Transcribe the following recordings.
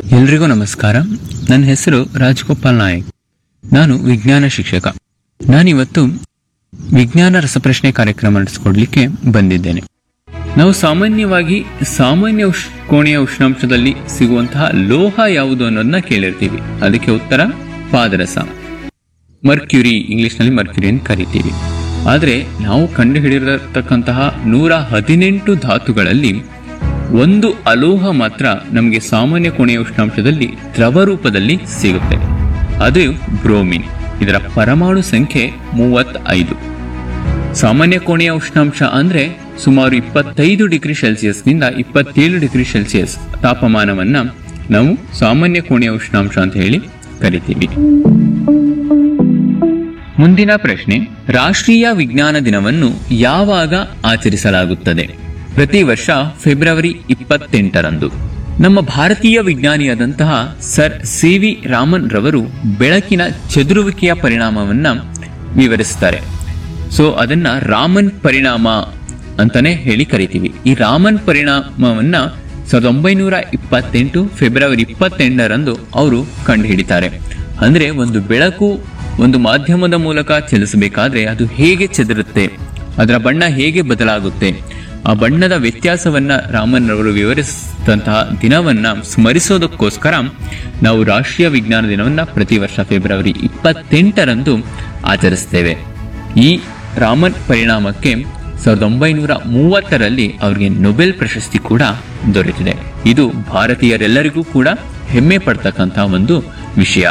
ಎಲ್ರಿಗೂ ನಮಸ್ಕಾರ ನನ್ನ ಹೆಸರು ರಾಜಗೋಪಾಲ್ ನಾಯಕ್ ನಾನು ವಿಜ್ಞಾನ ಶಿಕ್ಷಕ ನಾನಿವತ್ತು ವಿಜ್ಞಾನ ರಸಪ್ರಶ್ನೆ ಕಾರ್ಯಕ್ರಮ ನಡೆಸಿಕೊಡ್ಲಿಕ್ಕೆ ಬಂದಿದ್ದೇನೆ ನಾವು ಸಾಮಾನ್ಯವಾಗಿ ಸಾಮಾನ್ಯ ಉಷ್ ಕೋಣೆಯ ಉಷ್ಣಾಂಶದಲ್ಲಿ ಸಿಗುವಂತಹ ಲೋಹ ಯಾವುದು ಅನ್ನೋದನ್ನ ಕೇಳಿರ್ತೀವಿ ಅದಕ್ಕೆ ಉತ್ತರ ಪಾದರಸ ಮರ್ಕ್ಯುರಿ ಇಂಗ್ಲಿಷ್ನಲ್ಲಿ ಮರ್ಕ್ಯುರಿ ಅಂತ ಕರಿತೀವಿ ಆದರೆ ನಾವು ಕಂಡುಹಿಡಿದಿರತಕ್ಕಂತಹ ನೂರ ಹದಿನೆಂಟು ಧಾತುಗಳಲ್ಲಿ ಒಂದು ಅಲೋಹ ಮಾತ್ರ ನಮಗೆ ಸಾಮಾನ್ಯ ಕೋಣೆಯ ಉಷ್ಣಾಂಶದಲ್ಲಿ ದ್ರವ ರೂಪದಲ್ಲಿ ಸಿಗುತ್ತೆ ಅದು ಬ್ರೋಮಿನ್ ಇದರ ಪರಮಾಣು ಸಂಖ್ಯೆ ಮೂವತ್ತೈದು ಸಾಮಾನ್ಯ ಕೋಣೆಯ ಉಷ್ಣಾಂಶ ಅಂದ್ರೆ ಸುಮಾರು ಇಪ್ಪತ್ತೈದು ಡಿಗ್ರಿ ಸೆಲ್ಸಿಯಸ್ನಿಂದ ಇಪ್ಪತ್ತೇಳು ಡಿಗ್ರಿ ಸೆಲ್ಸಿಯಸ್ ತಾಪಮಾನವನ್ನ ನಾವು ಸಾಮಾನ್ಯ ಕೋಣೆಯ ಉಷ್ಣಾಂಶ ಅಂತ ಹೇಳಿ ಕರಿತೀವಿ ಮುಂದಿನ ಪ್ರಶ್ನೆ ರಾಷ್ಟ್ರೀಯ ವಿಜ್ಞಾನ ದಿನವನ್ನು ಯಾವಾಗ ಆಚರಿಸಲಾಗುತ್ತದೆ ಪ್ರತಿ ವರ್ಷ ಫೆಬ್ರವರಿ ಇಪ್ಪತ್ತೆಂಟರಂದು ನಮ್ಮ ಭಾರತೀಯ ವಿಜ್ಞಾನಿಯಾದಂತಹ ಸರ್ ಸಿ ವಿ ರಾಮನ್ ರವರು ಬೆಳಕಿನ ಚದುರುವಿಕೆಯ ಪರಿಣಾಮವನ್ನ ವಿವರಿಸ್ತಾರೆ ಸೊ ಅದನ್ನ ರಾಮನ್ ಪರಿಣಾಮ ಅಂತಾನೆ ಹೇಳಿ ಕರಿತೀವಿ ಈ ರಾಮನ್ ಪರಿಣಾಮವನ್ನ ಸಾವಿರದ ಒಂಬೈನೂರ ಇಪ್ಪತ್ತೆಂಟು ಫೆಬ್ರವರಿ ಇಪ್ಪತ್ತೆಂಟರಂದು ಅವರು ಕಂಡುಹಿಡಿತಾರೆ ಅಂದ್ರೆ ಒಂದು ಬೆಳಕು ಒಂದು ಮಾಧ್ಯಮದ ಮೂಲಕ ಚಲಿಸಬೇಕಾದ್ರೆ ಅದು ಹೇಗೆ ಚದುರುತ್ತೆ ಅದರ ಬಣ್ಣ ಹೇಗೆ ಬದಲಾಗುತ್ತೆ ಆ ಬಣ್ಣದ ವ್ಯತ್ಯಾಸವನ್ನ ರಾಮನ್ ರವರು ವಿವರಿಸಿದಂತಹ ದಿನವನ್ನ ಸ್ಮರಿಸೋದಕ್ಕೋಸ್ಕರ ನಾವು ರಾಷ್ಟ್ರೀಯ ವಿಜ್ಞಾನ ದಿನವನ್ನ ಪ್ರತಿ ವರ್ಷ ಫೆಬ್ರವರಿ ಇಪ್ಪತ್ತೆಂಟರಂದು ಆಚರಿಸ್ತೇವೆ ಈ ರಾಮನ್ ಪರಿಣಾಮಕ್ಕೆ ಸಾವಿರದ ಒಂಬೈನೂರ ಮೂವತ್ತರಲ್ಲಿ ಅವರಿಗೆ ನೊಬೆಲ್ ಪ್ರಶಸ್ತಿ ಕೂಡ ದೊರೆತಿದೆ ಇದು ಭಾರತೀಯರೆಲ್ಲರಿಗೂ ಕೂಡ ಹೆಮ್ಮೆ ಪಡ್ತಕ್ಕಂತಹ ಒಂದು ವಿಷಯ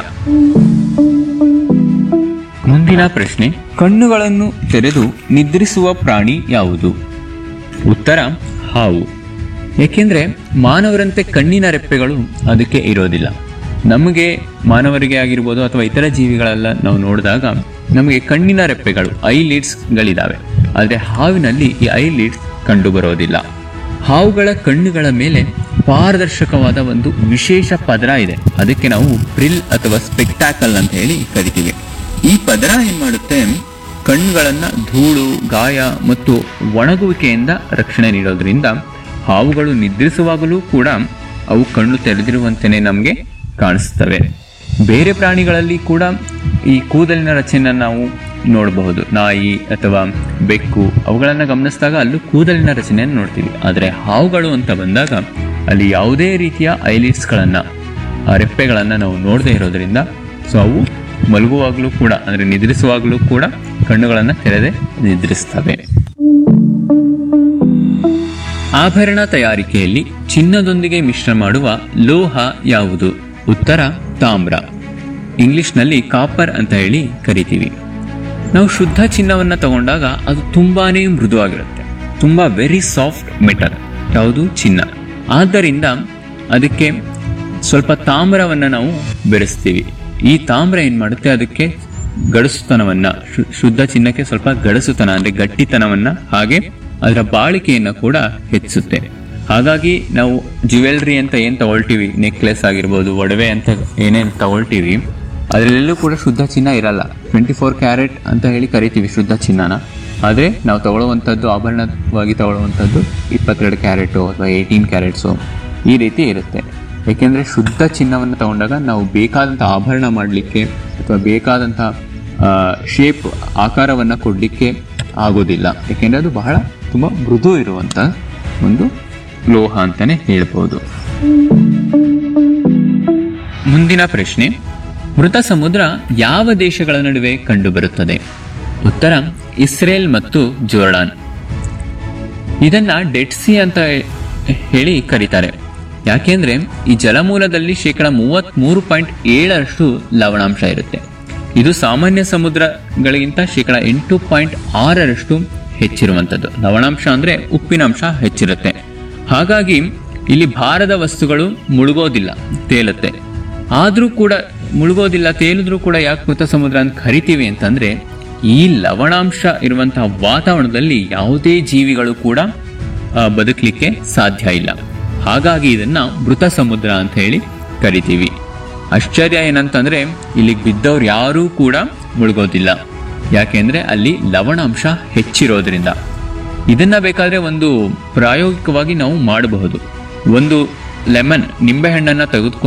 ಮುಂದಿನ ಪ್ರಶ್ನೆ ಕಣ್ಣುಗಳನ್ನು ತೆರೆದು ನಿದ್ರಿಸುವ ಪ್ರಾಣಿ ಯಾವುದು ಉತ್ತರ ಹಾವು ಏಕೆಂದ್ರೆ ಮಾನವರಂತೆ ಕಣ್ಣಿನ ರೆಪ್ಪೆಗಳು ಅದಕ್ಕೆ ಇರೋದಿಲ್ಲ ನಮಗೆ ಮಾನವರಿಗೆ ಆಗಿರ್ಬೋದು ಅಥವಾ ಇತರ ಜೀವಿಗಳೆಲ್ಲ ನಾವು ನೋಡಿದಾಗ ನಮಗೆ ಕಣ್ಣಿನ ರೆಪ್ಪೆಗಳು ಐ ಗಳಿದಾವೆ ಆದರೆ ಹಾವಿನಲ್ಲಿ ಈ ಐ ಲೀಡ್ಸ್ ಕಂಡು ಬರೋದಿಲ್ಲ ಹಾವುಗಳ ಕಣ್ಣುಗಳ ಮೇಲೆ ಪಾರದರ್ಶಕವಾದ ಒಂದು ವಿಶೇಷ ಪದರ ಇದೆ ಅದಕ್ಕೆ ನಾವು ಪ್ರಿಲ್ ಅಥವಾ ಸ್ಪೆಕ್ಟಾಕಲ್ ಅಂತ ಹೇಳಿ ಕರಿತೀವಿ ಈ ಪದರ ಏನ್ ಮಾಡುತ್ತೆ ಕಣ್ಣುಗಳನ್ನ ಧೂಳು ಗಾಯ ಮತ್ತು ಒಣಗುವಿಕೆಯಿಂದ ರಕ್ಷಣೆ ನೀಡೋದ್ರಿಂದ ಹಾವುಗಳು ನಿದ್ರಿಸುವಾಗಲೂ ಕೂಡ ಅವು ಕಣ್ಣು ತೆರೆದಿರುವಂತೆಯೇ ನಮಗೆ ಕಾಣಿಸ್ತವೆ ಬೇರೆ ಪ್ರಾಣಿಗಳಲ್ಲಿ ಕೂಡ ಈ ಕೂದಲಿನ ರಚನೆಯನ್ನು ನಾವು ನೋಡಬಹುದು ನಾಯಿ ಅಥವಾ ಬೆಕ್ಕು ಅವುಗಳನ್ನು ಗಮನಿಸಿದಾಗ ಅಲ್ಲೂ ಕೂದಲಿನ ರಚನೆಯನ್ನು ನೋಡ್ತೀವಿ ಆದರೆ ಹಾವುಗಳು ಅಂತ ಬಂದಾಗ ಅಲ್ಲಿ ಯಾವುದೇ ರೀತಿಯ ಐಲಿಟ್ಸ್ಗಳನ್ನು ಆ ರೆಪ್ಪೆಗಳನ್ನು ನಾವು ನೋಡದೇ ಇರೋದ್ರಿಂದ ಸೊ ಅವು ಮಲಗುವಾಗಲೂ ಕೂಡ ಅಂದರೆ ನಿದ್ರಿಸುವಾಗಲೂ ಕೂಡ ಕಣ್ಣುಗಳನ್ನು ತೆರೆದೇ ನಿದ್ರಿಸ್ತವೆ ಆಭರಣ ತಯಾರಿಕೆಯಲ್ಲಿ ಚಿನ್ನದೊಂದಿಗೆ ಮಿಶ್ರ ಮಾಡುವ ಲೋಹ ಯಾವುದು ಉತ್ತರ ತಾಮ್ರ ಇಂಗ್ಲಿಷ್ನಲ್ಲಿ ಕಾಪರ್ ಅಂತ ಹೇಳಿ ಕರಿತೀವಿ ನಾವು ಶುದ್ಧ ಚಿನ್ನವನ್ನ ತಗೊಂಡಾಗ ಅದು ತುಂಬಾನೇ ಮೃದುವಾಗಿರುತ್ತೆ ತುಂಬಾ ವೆರಿ ಸಾಫ್ಟ್ ಮೆಟಲ್ ಯಾವುದು ಚಿನ್ನ ಆದ್ದರಿಂದ ಅದಕ್ಕೆ ಸ್ವಲ್ಪ ತಾಮ್ರವನ್ನ ನಾವು ಬೆರೆಸ್ತೀವಿ ಈ ತಾಮ್ರ ಏನ್ ಮಾಡುತ್ತೆ ಅದಕ್ಕೆ ಗಡಸುತನವನ್ನ ಶು- ಶುದ್ಧ ಚಿನ್ನಕ್ಕೆ ಸ್ವಲ್ಪ ಗಡಸುತನ ಅಂದ್ರೆ ಗಟ್ಟಿತನವನ್ನ ಹಾಗೆ ಅದರ ಬಾಳಿಕೆಯನ್ನ ಕೂಡ ಹೆಚ್ಚಿಸುತ್ತೆ ಹಾಗಾಗಿ ನಾವು ಜ್ಯುವೆಲ್ರಿ ಅಂತ ಏನ್ ತಗೊಳ್ತೀವಿ ನೆಕ್ಲೆಸ್ ಆಗಿರ್ಬೋದು ಒಡವೆ ಅಂತ ಏನೇನ್ ತಗೊಳ್ತೀವಿ ಅದರಲ್ಲೆಲ್ಲೂ ಕೂಡ ಶುದ್ಧ ಚಿನ್ನ ಇರಲ್ಲ ಟ್ವೆಂಟಿ ಫೋರ್ ಕ್ಯಾರೆಟ್ ಅಂತ ಹೇಳಿ ಕರಿತೀವಿ ಶುದ್ಧ ಚಿನ್ನನ ಆದರೆ ನಾವು ತಗೊಳ್ಳುವಂಥದ್ದು ಆಭರಣವಾಗಿ ತಗೊಳ್ಳುವಂಥದ್ದು ಇಪ್ಪತ್ತೆರಡು ಕ್ಯಾರೆಟು ಅಥವಾ ಏಯ್ಟೀನ್ ಕ್ಯಾರೆಟ್ಸು ಈ ರೀತಿ ಇರುತ್ತೆ ಏಕೆಂದರೆ ಶುದ್ಧ ಚಿನ್ನವನ್ನು ತಗೊಂಡಾಗ ನಾವು ಬೇಕಾದಂಥ ಆಭರಣ ಮಾಡಲಿಕ್ಕೆ ಅಥವಾ ಬೇಕಾದಂಥ ಶೇಪ್ ಆಕಾರವನ್ನು ಕೊಡಲಿಕ್ಕೆ ಆಗೋದಿಲ್ಲ ಏಕೆಂದರೆ ಅದು ಬಹಳ ತುಂಬ ಮೃದು ಇರುವಂಥ ಒಂದು ಲೋಹ ಅಂತಲೇ ಹೇಳ್ಬೋದು ಮುಂದಿನ ಪ್ರಶ್ನೆ ಮೃತ ಸಮುದ್ರ ಯಾವ ದೇಶಗಳ ನಡುವೆ ಕಂಡುಬರುತ್ತದೆ ಉತ್ತರ ಇಸ್ರೇಲ್ ಮತ್ತು ಜೋರ್ಡಾನ್ ಇದನ್ನ ಡೆಡ್ ಸಿ ಅಂತ ಹೇಳಿ ಕರೀತಾರೆ ಯಾಕೆಂದ್ರೆ ಈ ಜಲಮೂಲದಲ್ಲಿ ಶೇಕಡ ಮೂವತ್ತ್ ಮೂರು ಪಾಯಿಂಟ್ ಏಳರಷ್ಟು ಲವಣಾಂಶ ಇರುತ್ತೆ ಇದು ಸಾಮಾನ್ಯ ಸಮುದ್ರಗಳಿಗಿಂತ ಶೇಕಡ ಎಂಟು ಪಾಯಿಂಟ್ ಆರರಷ್ಟು ಹೆಚ್ಚಿರುವಂಥದ್ದು ಲವಣಾಂಶ ಅಂದ್ರೆ ಉಪ್ಪಿನಾಂಶ ಹೆಚ್ಚಿರುತ್ತೆ ಹಾಗಾಗಿ ಇಲ್ಲಿ ಭಾರದ ವಸ್ತುಗಳು ಮುಳುಗೋದಿಲ್ಲ ತೇಲುತ್ತೆ ಆದ್ರೂ ಕೂಡ ಮುಳುಗೋದಿಲ್ಲ ತೇಲಿದ್ರೂ ಕೂಡ ಯಾಕೆ ಮೃತ ಸಮುದ್ರ ಅಂತ ಕರಿತೀವಿ ಅಂತಂದ್ರೆ ಈ ಲವಣಾಂಶ ಇರುವಂತಹ ವಾತಾವರಣದಲ್ಲಿ ಯಾವುದೇ ಜೀವಿಗಳು ಕೂಡ ಆ, ಬದುಕಲಿಕ್ಕೆ ಸಾಧ್ಯ ಇಲ್ಲ ಹಾಗಾಗಿ ಇದನ್ನ ಮೃತ ಸಮುದ್ರ ಅಂತ ಹೇಳಿ ಕರಿತೀವಿ ಆಶ್ಚರ್ಯ ಏನಂತಂದ್ರೆ ಇಲ್ಲಿಗೆ ಬಿದ್ದವ್ರು ಯಾರೂ ಕೂಡ ಮುಳುಗೋದಿಲ್ಲ ಯಾಕೆಂದ್ರೆ ಅಲ್ಲಿ ಲವಣಾಂಶ ಹೆಚ್ಚಿರೋದ್ರಿಂದ ಇದನ್ನ ಬೇಕಾದ್ರೆ ಒಂದು ಪ್ರಾಯೋಗಿಕವಾಗಿ ನಾವು ಮಾಡಬಹುದು ಒಂದು ಲೆಮನ್ ನಿಂಬೆಹಣ್ಣನ್ನ ತೆಗೆದುಕೊಂಡು